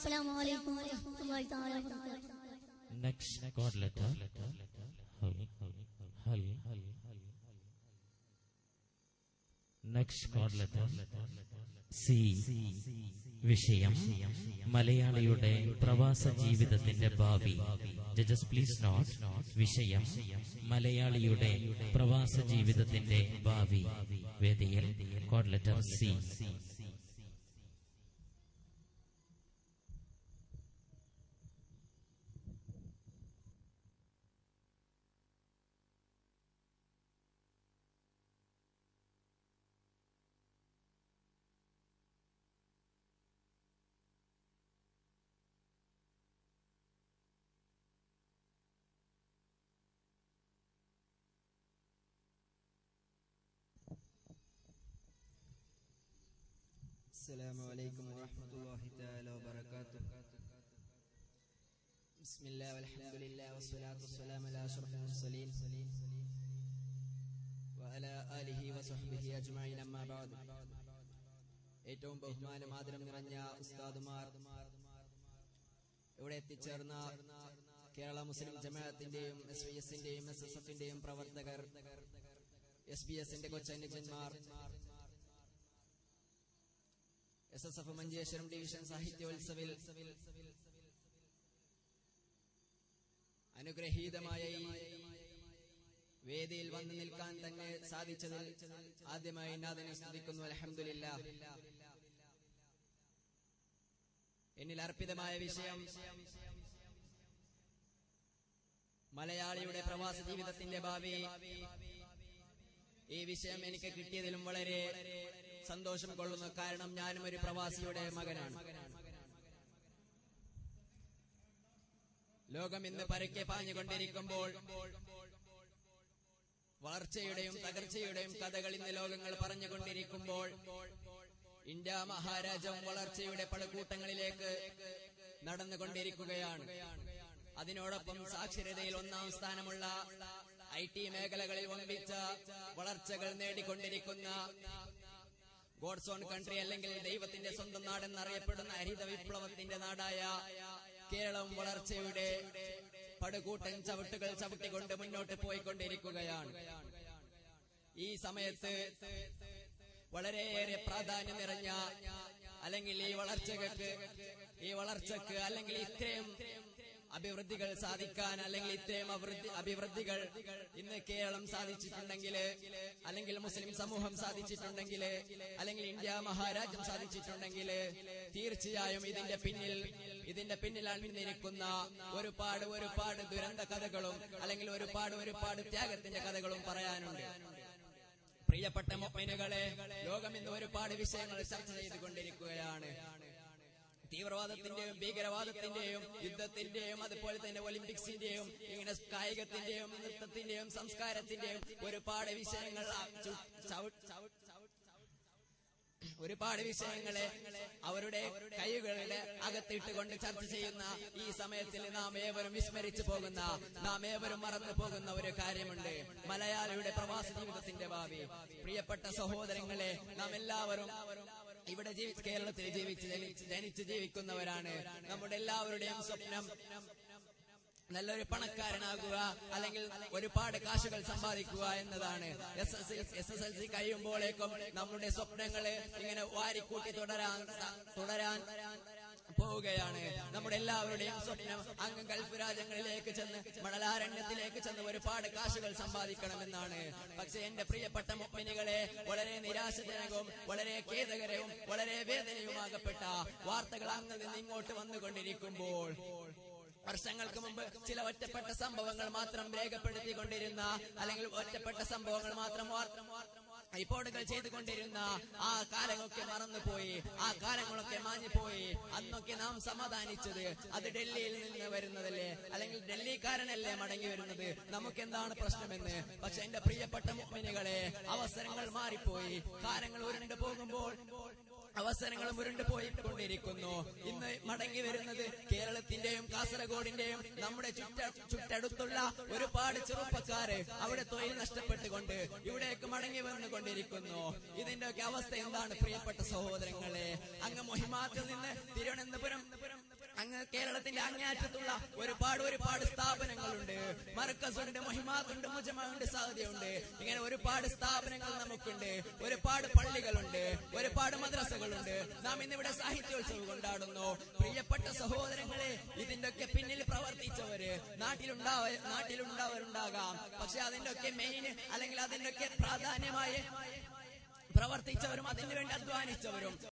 السلام عليكم ورحمة الله تعالى وبركاته Next God letter. Hal. Hal. Next God letter. C. വിഷയം മലയാളിയുടെ പ്രവാസ ജീവിതത്തിന്റെ ഭാവി ജഡ്ജസ് പ്ലീസ് നോട്ട് വിഷയം മലയാളിയുടെ പ്രവാസ ജീവിതത്തിന്റെ ഭാവി വേദിയിൽ കോഡ് ലെറ്റർ സി السلام عليكم ورحمة الله تعالى وبركاته بسم الله والحمد لله والصلاة والسلام على أشرف المرسلين وعلى آله وصحبه أجمعين أما بعد ഏറ്റവും ബഹുമാനം ആദരം നിറഞ്ഞ ഉസ്താദുമാർ ഇവിടെ എത്തിച്ചേർന്ന കേരള മുസ്ലിം ജമാഅത്തിന്റെയും എസ് വി എസിന്റെയും എസ് എസ് എഫിന്റെയും പ്രവർത്തകർ എസ് ബി എസിന്റെ കൊച്ചനുജന്മാർ S S F Manjeshwaram division സാഹിത്യോത്സവിൽ അനുഗ്രഹീതമായ ഈ വേദിയിൽ വന്നു നിൽക്കാൻ തന്നെ സാധിച്ചതിൽ ആദ്യമായി നാഥനെ സ്തുതിക്കുന്നു അലഹമില്ല എന്നിൽ അർപ്പിതമായ വിഷയം മലയാളിയുടെ പ്രവാസ ജീവിതത്തിന്റെ ഭാവി ഈ വിഷയം എനിക്ക് കിട്ടിയതിലും വളരെ സന്തോഷം കൊള്ളുന്നു കാരണം ഞാനും ഒരു പ്രവാസിയുടെ മകനാണ് ലോകം ഇന്ന് പരക്കെ പാഞ്ഞുകൊണ്ടിരിക്കുമ്പോൾ വളർച്ചയുടെയും തകർച്ചയുടെയും കഥകൾ ഇന്ന് ലോകങ്ങൾ പറഞ്ഞുകൊണ്ടിരിക്കുമ്പോൾ ഇന്ത്യ മഹാരാജ്യം വളർച്ചയുടെ പടക്കൂട്ടങ്ങളിലേക്ക് നടന്നുകൊണ്ടിരിക്കുകയാണ് അതിനോടൊപ്പം സാക്ഷരതയിൽ ഒന്നാം സ്ഥാനമുള്ള ഐ ടി മേഖലകളിൽ വമ്പിച്ച വളർച്ചകൾ നേടിക്കൊണ്ടിരിക്കുന്ന ഗോഡ്സ് ഓൺ കൺട്രി അല്ലെങ്കിൽ ദൈവത്തിന്റെ സ്വന്തം നാടെന്നറിയപ്പെടുന്ന ഹരിത വിപ്ലവത്തിന്റെ നാടായ കേരളം വളർച്ചയുടെ പടുകൂട്ടൻ ചവിട്ടുകൾ ചവിട്ടിക്കൊണ്ട് മുന്നോട്ട് പോയിക്കൊണ്ടിരിക്കുകയാണ് ഈ സമയത്ത് വളരെയേറെ പ്രാധാന്യം നിറഞ്ഞ അല്ലെങ്കിൽ ഈ വളർച്ചകൾക്ക് ഈ വളർച്ചക്ക് അല്ലെങ്കിൽ ഇത്രയും അഭിവൃദ്ധികൾ സാധിക്കാൻ അല്ലെങ്കിൽ ഇത്രയും അഭിവൃദ്ധി അഭിവൃദ്ധികൾ ഇന്ന് കേരളം സാധിച്ചിട്ടുണ്ടെങ്കിൽ അല്ലെങ്കിൽ മുസ്ലിം സമൂഹം സാധിച്ചിട്ടുണ്ടെങ്കിൽ അല്ലെങ്കിൽ ഇന്ത്യ മഹാരാജ്യം സാധിച്ചിട്ടുണ്ടെങ്കിൽ തീർച്ചയായും ഇതിന്റെ പിന്നിൽ ഇതിന്റെ പിന്നിൽ അണിഞ്ഞിരിക്കുന്ന ഒരുപാട് ഒരുപാട് ദുരന്ത കഥകളും അല്ലെങ്കിൽ ഒരുപാട് ഒരുപാട് ത്യാഗത്തിന്റെ കഥകളും പറയാനുണ്ട് പ്രിയപ്പെട്ട മൊപ്പനുകളെ ലോകം ഇന്ന് ഒരുപാട് വിഷയങ്ങൾ ചർച്ച ചെയ്തുകൊണ്ടിരിക്കുകയാണ് തീവ്രവാദത്തിന്റെയും ഭീകരവാദത്തിന്റെയും യുദ്ധത്തിന്റെയും അതുപോലെ തന്നെ ഒളിമ്പിക്സിന്റെയും ഇങ്ങനെ കായികത്തിന്റെയും നൃത്തത്തിന്റെയും സംസ്കാരത്തിന്റെയും ഒരുപാട് വിഷയങ്ങൾ ആ ചു- ചവി- ചവി- ചവി- ഒരുപാട് വിഷയങ്ങളെ അവരുടെ കൈകളുടെ അകത്തിട്ടുകൊണ്ട് ചർച്ച ചെയ്യുന്ന ഈ സമയത്തിൽ നാം ഏവരും വിസ്മരിച്ചു പോകുന്ന നാം ഏവരും മറന്നു പോകുന്ന ഒരു കാര്യമുണ്ട് മലയാളിയുടെ പ്രവാസ ജീവിതത്തിന്റെ ഭാവി പ്രിയപ്പെട്ട സഹോദരങ്ങളെ നാം എല്ലാവരും ഇവിടെ ജീവി കേരളത്തിൽ ജീവിച്ച് ജനിച്ച് ജനിച്ച് ജീവിക്കുന്നവരാണ് നമ്മുടെ എല്ലാവരുടെയും സ്വപ്നം നല്ലൊരു പണക്കാരനാകുക അല്ലെങ്കിൽ ഒരുപാട് കാശുകൾ സമ്പാദിക്കുക എന്നതാണ് S S S S L C കഴിയുമ്പോഴേക്കും നമ്മുടെ സ്വപ്നങ്ങള് ഇങ്ങനെ വാരിക്കൂട്ടി തുടരാൻ തുടരാൻ പോവുകയാണ് നമ്മുടെ എല്ലാവരുടെയും സ്വപ്നം അങ്ങ് ഗൾഫ് രാജ്യങ്ങളിലേക്ക് ചെന്ന് മണലാരണ്യത്തിലേക്ക് ചെന്ന് ഒരുപാട് കാശുകൾ സമ്പാദിക്കണമെന്നാണ് പക്ഷെ എന്റെ പ്രിയപ്പെട്ട മുപ്പനികളെ വളരെ നിരാശജനകവും വളരെ ഖേദകരവും വളരെ വേദനയുമാകപ്പെട്ട വാർത്തകൾ അങ്ങ് നിന്ന് ഇങ്ങോട്ട് വന്നുകൊണ്ടിരിക്കുമ്പോൾ വർഷങ്ങൾക്ക് മുമ്പ് ചില ഒറ്റപ്പെട്ട സംഭവങ്ങൾ മാത്രം രേഖപ്പെടുത്തിക്കൊണ്ടിരുന്ന അല്ലെങ്കിൽ ഒറ്റപ്പെട്ട സംഭവങ്ങൾ മാത്രം വാർത്ത റിപ്പോർട്ടുകൾ ചെയ്തുകൊണ്ടിരുന്ന ആ കാലങ്ങളൊക്കെ മറന്നുപോയി ആ കാലങ്ങളൊക്കെ മാഞ്ഞുപോയി അന്നൊക്കെ നാം സമാധാനിച്ചത് അത് ഡൽഹിയിൽ നിന്ന് വരുന്നതല്ലേ അല്ലെങ്കിൽ ഡൽഹിക്കാരനല്ലേ മടങ്ങി വരുന്നത് നമുക്ക് എന്താണ് പ്രശ്നമെന്ന് പക്ഷെ എന്റെ പ്രിയപ്പെട്ട മുമ്മിനുകളെ അവസരങ്ങൾ മാറിപ്പോയി കാലങ്ങൾ ഉരുണ്ടു പോകുമ്പോൾ അവസരങ്ങൾ ഉരുണ്ടു പോയിക്കൊണ്ടിരിക്കുന്നു ഇന്ന് മടങ്ങി വരുന്നത് കേരളത്തിന്റെയും കാസർഗോഡിന്റെയും നമ്മുടെ ചുറ്റ ചുറ്റടുത്തുള്ള ഒരുപാട് ചെറുപ്പക്കാര് അവിടെ തൊഴിൽ നഷ്ടപ്പെട്ടുകൊണ്ട് ഇവിടേക്ക് മടങ്ങി വന്നുകൊണ്ടിരിക്കുന്നു ഇതിന്റെയൊക്കെ അവസ്ഥ എന്താണ് പ്രിയപ്പെട്ട സഹോദരങ്ങളെ അങ്ങ് മൊഹിമാത്തിൽ നിന്ന് തിരുവനന്തപുരം അങ്ങ് കേരളത്തിന്റെ അങ്ങേയറ്റത്തുള്ള ഒരുപാട് ഒരുപാട് സ്ഥാപനങ്ങളുണ്ട് മർക്കസുണ്ട് മഹിമാത്തുണ്ട് മുജമുണ്ട് സാധ്യതയുണ്ട് ഇങ്ങനെ ഒരുപാട് സ്ഥാപനങ്ങൾ നമുക്കുണ്ട് ഒരുപാട് പള്ളികളുണ്ട് ഒരുപാട് മദ്രസകളുണ്ട് നാം ഇന്നിവിടെ സാഹിത്യോത്സവം കൊണ്ടാടുന്നു പ്രിയപ്പെട്ട സഹോദരങ്ങളെ ഇതിന്റെ ഒക്കെ പിന്നിൽ പ്രവർത്തിച്ചവര് നാട്ടിലുണ്ടാവ നാട്ടിലുണ്ടാവരുണ്ടാകാം പക്ഷെ അതിന്റെ ഒക്കെ മെയിൻ അല്ലെങ്കിൽ അതിന്റെ ഒക്കെ പ്രാധാന്യമായി പ്രവർത്തിച്ചവരും അതിനു വേണ്ടി അധ്വാനിച്ചവരും